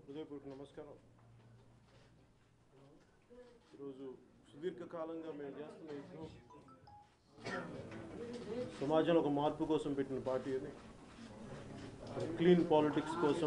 హృదయపూర్వక నమస్కారం ఈరోజు సుదీర్ఘకాలంగా మేము చేస్తున్న యుద్ధం సమాజంలో ఒక మార్పు కోసం పెట్టిన పార్టీ అది క్లీన్ పాలిటిక్స్ కోసం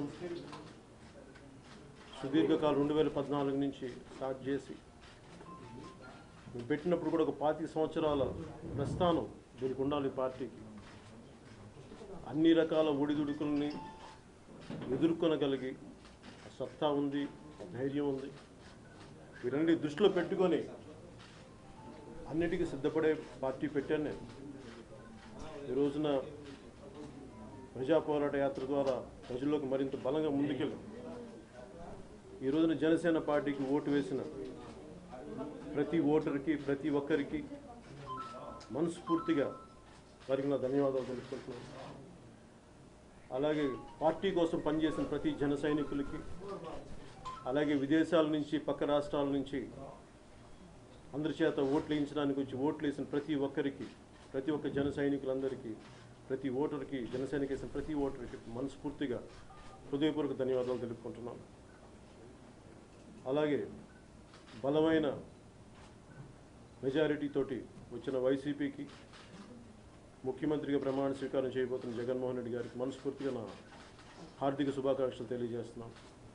సుదీర్ఘకాలం రెండు వేల పద్నాలుగు నుంచి స్టార్ట్ చేసి మేము పెట్టినప్పుడు కూడా ఒక పాతిక సంవత్సరాల ప్రస్థానం దీనికి ఉండాలి ఈ పార్టీకి అన్ని రకాల ఒడిదుడుకుల్ని ఎదుర్కొనగలిగి ఆ సత్తా ఉంది ఆ ధైర్యం ఉంది వీరన్ని దృష్టిలో పెట్టుకొని అన్నిటికీ సిద్ధపడే పార్టీ పెట్టాను నేను ఈ రోజున ప్రజా పోరాట యాత్ర ద్వారా ప్రజల్లోకి మరింత బలంగా ముందుకెళ్ళి ఈ రోజున జనసేన పార్టీకి ఓటు వేసిన ప్రతి ఓటర్కి ప్రతి ఒక్కరికి మనస్ఫూర్తిగా వారికి నా ధన్యవాదాలు తెలుపుకుంటున్నాను అలాగే పార్టీ కోసం పనిచేసిన ప్రతి జన సైనికులకి అలాగే విదేశాల నుంచి పక్క రాష్ట్రాల నుంచి అందరి చేత ఓట్లు వేయించడానికి వచ్చి ఓట్లు వేసిన ప్రతి ఒక్కరికి ప్రతి ఒక్క జన సైనికులందరికీ ప్రతి ఓటర్కి జనసేనకి వేసిన ప్రతి ఓటర్కి మనస్ఫూర్తిగా హృదయపూర్వక ధన్యవాదాలు తెలుపుకుంటున్నాను అలాగే బలమైన మెజారిటీ తోటి వచ్చిన వైసీపీకి ముఖ్యమంత్రిగా ప్రమాణ స్వీకారం చేయబోతున్న జగన్మోహన్ రెడ్డి గారికి మనస్ఫూర్తిగా నా హార్దిక శుభాకాంక్షలు తెలియజేస్తున్నాం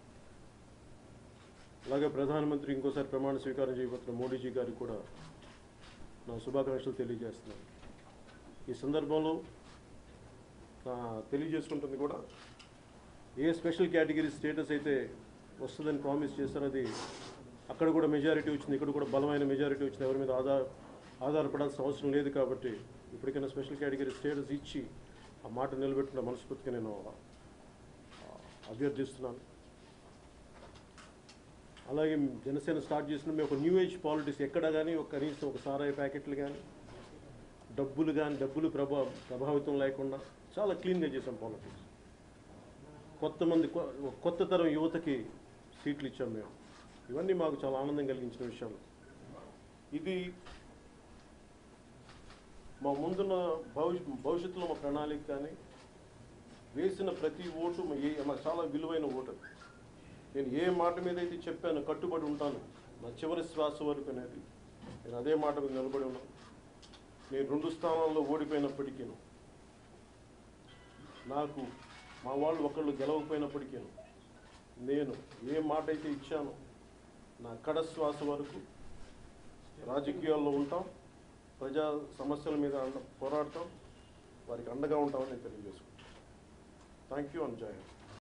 అలాగే ప్రధానమంత్రి ఇంకోసారి ప్రమాణ స్వీకారం చేయబోతున్న మోడీజీ గారికి కూడా నా శుభాకాంక్షలు తెలియజేస్తున్నాను ఈ సందర్భంలో నా తెలియజేసుకుంటుంది కూడా ఏ స్పెషల్ కేటగిరీ స్టేటస్ అయితే వస్తుందని ప్రామిస్ చేస్తారో అది అక్కడ కూడా మెజారిటీ వచ్చింది ఇక్కడ కూడా బలమైన మెజారిటీ వచ్చింది ఎవరి మీద ఆధార ఆధారపడాల్సిన అవసరం లేదు కాబట్టి ఇప్పటికైనా స్పెషల్ కేటగిరీ స్టేటస్ ఇచ్చి ఆ మాట నిలబెట్టుకున్న మనస్ఫూర్తిగా నేను ఆ, అభ్యర్థిస్తున్నాను అలాగే జనసేన స్టార్ట్ చేసిన మేము ఒక న్యూ ఏజ్ పాలిటిక్స్ ఎక్కడ కానీ ఒక కనీసం ఒక సారాయి ప్యాకెట్లు కానీ డబ్బులు కానీ డబ్బులు ప్రభా ప్రభావితం లేకుండా చాలా క్లీన్గా చేసాం పాలిటిక్స్ కొత్త మంది కొ- కొత్త తరం యువతకి సీట్లు ఇచ్చాం మేము ఇవన్నీ మాకు చాలా ఆనందం కలిగించిన విషయాలు ఇది మా ముందున్న భవిష్య భవిష్యత్తులో మా ప్రణాళిక కానీ వేసిన ప్రతి ఓటు మా ఏ మాకు చాలా విలువైన ఓటు అది. నేను ఏ మాట మీద అయితే చెప్పానో కట్టుబడి ఉంటాను నా చివరి శ్వాస వరకు అనేది నేను అదే మాట మీద నిలబడి ఉన్నాను నేను రెండు స్థానాల్లో ఓడిపోయినప్పటికీ నాకు మా వాళ్ళు ఒకళ్ళు గెలవకపోయినప్పటికీ నేను ఏ మాట అయితే ఇచ్చానో నా కడ శ్వాస వరకు రాజకీయాల్లో ఉంటాం ప్రజా సమస్యల మీద అండ- పోరాడతాం వారికి అండగా ఉంటామని నేను తెలియజేసుకుంటాను థ్యాంక్ యూ అండ్ జై హింద్.